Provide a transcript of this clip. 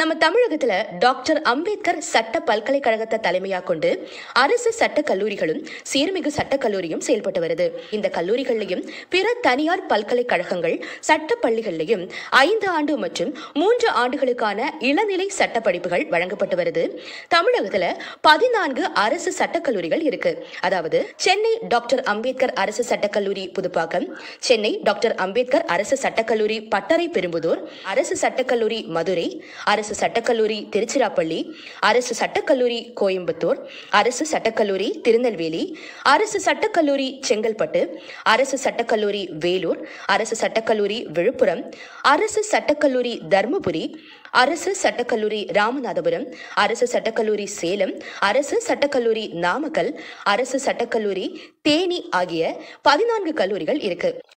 நம்ம தமிழகத்துல டாக்டர் அம்பேத்கர் சட்ட பல்கலைக்கழகத்தை தலைமையா கொண்டு அரசு சட்ட கல்லூரிகளும் சீர்மிகு சட்ட கல்லூரியும் செயல்பட்டு வருது இந்த கல்லூரிகள்லையும் பிற தனியார் பல்கலைக்கழகங்கள் சட்ட பள்ளிகள்லையும் ஐந்து ஆண்டு மற்றும் மூன்று ஆண்டுகளுக்கான இளநிலை சட்ட படிப்புகள் வழங்கப்பட்டு வருது தமிழகத்துல பதினான்கு அரசு சட்டக் கல்லூரிகள் இருக்கு அதாவது சென்னை டாக்டர் அம்பேத்கர் அரசு சட்டக்கல்லூரி புதுப்பாக்கம் சென்னை டாக்டர் அம்பேத்கர் அரசு சட்டக்கல்லூரி பட்டறை பெரும்புதூர் அரசு சட்டக்கல்லூரி மதுரை அரசு சட்டக்கல்லூரி திருச்சிராப்பள்ளி அரசு சட்டக்கல்லூரி கோயம்புத்தூர் அரசு சட்டக்கல்லூரி திருநெல்வேலி அரசு சட்டக்கல்லூரி செங்கல்பட்டு அரசு சட்டக்கல்லூரி வேலூர் அரசு சட்டக்கல்லூரி விழுப்புரம் அரசு சட்டக்கல்லூரி தர்மபுரி அரசு சட்டக்கல்லூரி ராமநாதபுரம் அரசு சட்டக்கல்லூரி சேலம் அரசு சட்டக்கல்லூரி நாமக்கல் அரசு சட்டக்கல்லூரி தேனி ஆகிய பதினான்கு கல்லூரிகள் இருக்கு